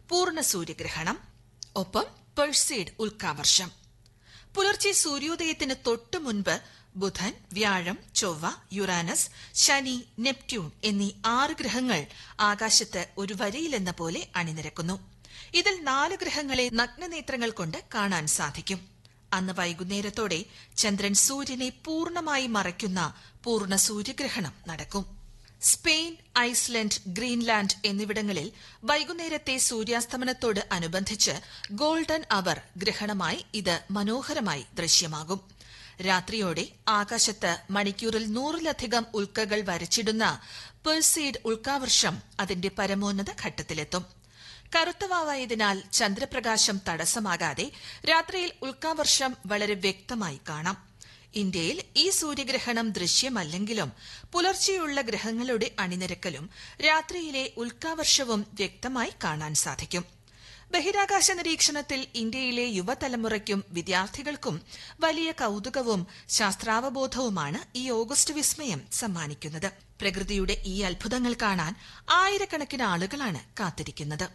പൂർണ്ണ സൂര്യഗ്രഹണം ഒപ്പം പെഴ്സീഡ് ഉൽക്കാവർഷം പുലർച്ചെ സൂര്യോദയത്തിന് തൊട്ടു മുൻപ് ബുധൻ വ്യാഴം ചൊവ്വ യുറാനസ് ശനി നെപ്റ്റ്യൂൺ എന്നീ ആറ് ഗ്രഹങ്ങൾ ആകാശത്ത് ഒരു വരിയിലെന്ന പോലെ അണിനിരക്കുന്നു ഇതിൽ നാല് ഗ്രഹങ്ങളെ നഗ്നനേത്രങ്ങൾ കൊണ്ട് കാണാൻ സാധിക്കും അന്ന് വൈകുന്നേരത്തോടെ ചന്ദ്രൻ സൂര്യനെ പൂർണ്ണമായി മറയ്ക്കുന്ന പൂർണ്ണ സൂര്യഗ്രഹണം നടക്കും സ്പെയിൻ ഐസ്ലൻഡ് ഗ്രീൻലാൻഡ് എന്നിവിടങ്ങളിൽ വൈകുന്നേരത്തെ സൂര്യാസ്തമനത്തോട് അനുബന്ധിച്ച് ഗോൾഡൻ അവർ ഗ്രഹണമായി ഇത് മനോഹരമായി ദൃശ്യമാകും രാത്രിയോടെ ആകാശത്ത് മണിക്കൂറിൽ നൂറിലധികം ഉൽക്കകൾ വരച്ചിടുന്ന പെർസീഡ് ഉൽക്കാവർഷം അതിന്റെ പരമോന്നത ഘട്ടത്തിലെത്തും കറുത്തവാവായതിനാൽ ചന്ദ്രപ്രകാശം തടസ്സമാകാതെ രാത്രിയിൽ ഉൽക്കാവർഷം വളരെ വ്യക്തമായി കാണാം ഇന്ത്യയിൽ ഈ സൂര്യഗ്രഹണം ദൃശ്യമല്ലെങ്കിലും പുലർച്ചെയുള്ള ഗ്രഹങ്ങളുടെ അണിനിരക്കലും രാത്രിയിലെ ഉൽക്കാവർഷവും വ്യക്തമായി കാണാൻ സാധിക്കും ബഹിരാകാശ നിരീക്ഷണത്തിൽ ഇന്ത്യയിലെ യുവതലമുറയ്ക്കും വിദ്യാർത്ഥികൾക്കും വലിയ കൌതുകവും ശാസ്ത്രാവബോധവുമാണ് ഈ ഓഗസ്റ്റ് വിസ്മയം സമ്മാനിക്കുന്നത് പ്രകൃതിയുടെ ഈ അത്ഭുതങ്ങൾ കാണാൻ ആയിരക്കണക്കിന് ആളുകളാണ് കാത്തിരിക്കുന്നത്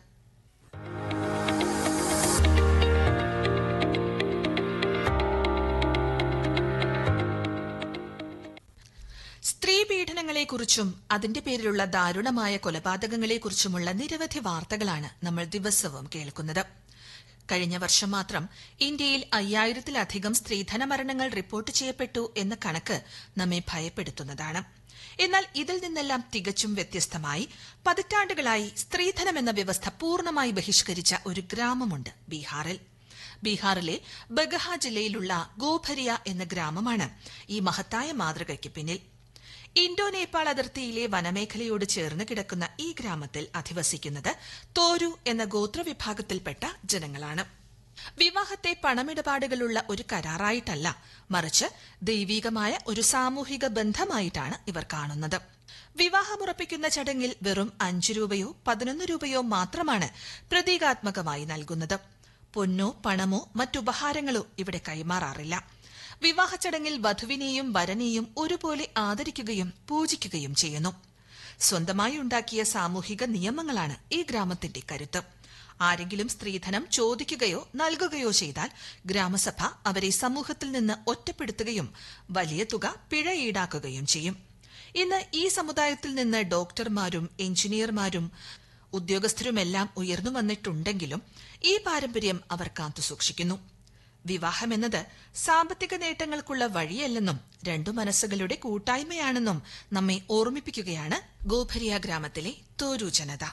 സ്ത്രീ പീഡനങ്ങളെക്കുറിച്ചും അതിന്റെ പേരിലുള്ള ദാരുണമായ കൊലപാതകങ്ങളെക്കുറിച്ചുമുള്ള നിരവധി വാർത്തകളാണ് നമ്മൾ ദിവസവും കേൾക്കുന്നത് കഴിഞ്ഞ വർഷം മാത്രം ഇന്ത്യയിൽ അയ്യായിരത്തിലധികം സ്ത്രീധന മരണങ്ങൾ റിപ്പോർട്ട് ചെയ്യപ്പെട്ടു എന്ന കണക്ക് നമ്മെ ഭയപ്പെടുത്തുന്നതാണ് എന്നാൽ ഇതിൽ നിന്നെല്ലാം തികച്ചും വ്യത്യസ്തമായി പതിറ്റാണ്ടുകളായി സ്ത്രീധനം എന്ന വ്യവസ്ഥ പൂർണ്ണമായി ബഹിഷ്കരിച്ച ഒരു ഗ്രാമമുണ്ട് ബീഹാറിൽ ബീഹാറിലെ ബഗഹ ജില്ലയിലുള്ള ഗോഭരിയ എന്ന ഗ്രാമമാണ് ഈ മഹത്തായ മാതൃകയ്ക്ക് പിന്നിൽ ഇന്തോ നേപ്പാൾ അതിർത്തിയിലെ വനമേഖലയോട് ചേർന്ന് കിടക്കുന്ന ഈ ഗ്രാമത്തിൽ അധിവസിക്കുന്നത് തോരു എന്ന ഗോത്രവിഭാഗത്തിൽപ്പെട്ട ജനങ്ങളാണ് വിവാഹത്തെ പണമിടപാടുകളുള്ള ഒരു കരാറായിട്ടല്ല മറിച്ച് ദൈവീകമായ ഒരു സാമൂഹിക ബന്ധമായിട്ടാണ് ഇവർ കാണുന്നത് വിവാഹമുറപ്പിക്കുന്ന ചടങ്ങിൽ വെറും അഞ്ചു രൂപയോ പതിനൊന്ന് രൂപയോ മാത്രമാണ് പ്രതീകാത്മകമായി നൽകുന്നത് പൊന്നോ പണമോ മറ്റുപഹാരങ്ങളോ ഇവിടെ കൈമാറാറില്ല വിവാഹ ചടങ്ങിൽ വധുവിനെയും വരനെയും ഒരുപോലെ ആദരിക്കുകയും പൂജിക്കുകയും ചെയ്യുന്നു സ്വന്തമായി ഉണ്ടാക്കിയ സാമൂഹിക നിയമങ്ങളാണ് ഈ ഗ്രാമത്തിന്റെ കരുത്ത് ആരെങ്കിലും സ്ത്രീധനം ചോദിക്കുകയോ നൽകുകയോ ചെയ്താൽ ഗ്രാമസഭ അവരെ സമൂഹത്തിൽ നിന്ന് ഒറ്റപ്പെടുത്തുകയും വലിയ തുക പിഴ ഈടാക്കുകയും ചെയ്യും ഇന്ന് ഈ സമുദായത്തിൽ നിന്ന് ഡോക്ടർമാരും എഞ്ചിനീയർമാരും ഉദ്യോഗസ്ഥരുമെല്ലാം ഉയർന്നു വന്നിട്ടുണ്ടെങ്കിലും ഈ പാരമ്പര്യം അവർ കാത്തുസൂക്ഷിക്കുന്നു വിവാഹമെന്നത് സാമ്പത്തിക നേട്ടങ്ങൾക്കുള്ള വഴിയല്ലെന്നും രണ്ടു മനസ്സുകളുടെ കൂട്ടായ്മയാണെന്നും നമ്മെ ഓർമ്മിപ്പിക്കുകയാണ് ഗോഭരിയ ഗ്രാമത്തിലെ തോരു ജനത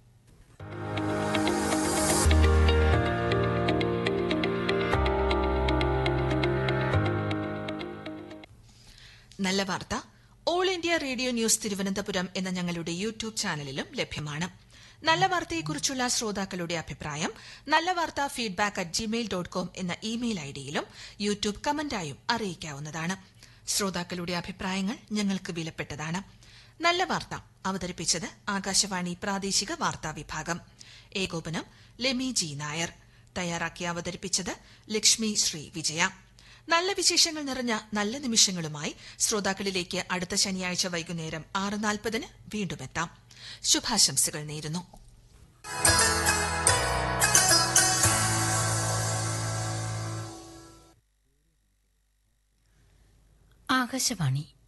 നല്ല വാർത്ത All India Radio news Thiruvananthapuram എന്ന ഞങ്ങളുടെ യൂട്യൂബ് ചാനലിലും ലഭ്യമാണ് നല്ല വാർത്തയെക്കുറിച്ചുള്ള ശ്രോതാക്കളുടെ അഭിപ്രായം നല്ല വാർത്ത feedback at Gmail dot com എന്ന ഇമെയിൽ ഐഡിയിലും യൂട്യൂബ് കമന്റായും അറിയിക്കാവുന്നതാണ് ശ്രോതാക്കളുടെ അഭിപ്രായങ്ങൾ ഞങ്ങൾക്ക് വിലപ്പെട്ടതാണ് നല്ല വാർത്ത അവതരിപ്പിച്ചത് ആകാശവാണി പ്രാദേശിക വാർത്താ വിഭാഗം ഏകോപനം ലെമി ജി നായർ തയ്യാറാക്കി അവതരിപ്പിച്ചത് ലക്ഷ്മി ശ്രീ വിജയ നല്ല വിശേഷങ്ങൾ നിറഞ്ഞ നല്ല നിമിഷങ്ങളുമായി ശ്രോതാക്കളിലേക്ക് അടുത്ത ശനിയാഴ്ച വൈകുന്നേരം ആറ് നാൽപ്പതിന് വീണ്ടും എത്താം ശുഭാശംസകൾ നേരുന്നു ആകാശവാണി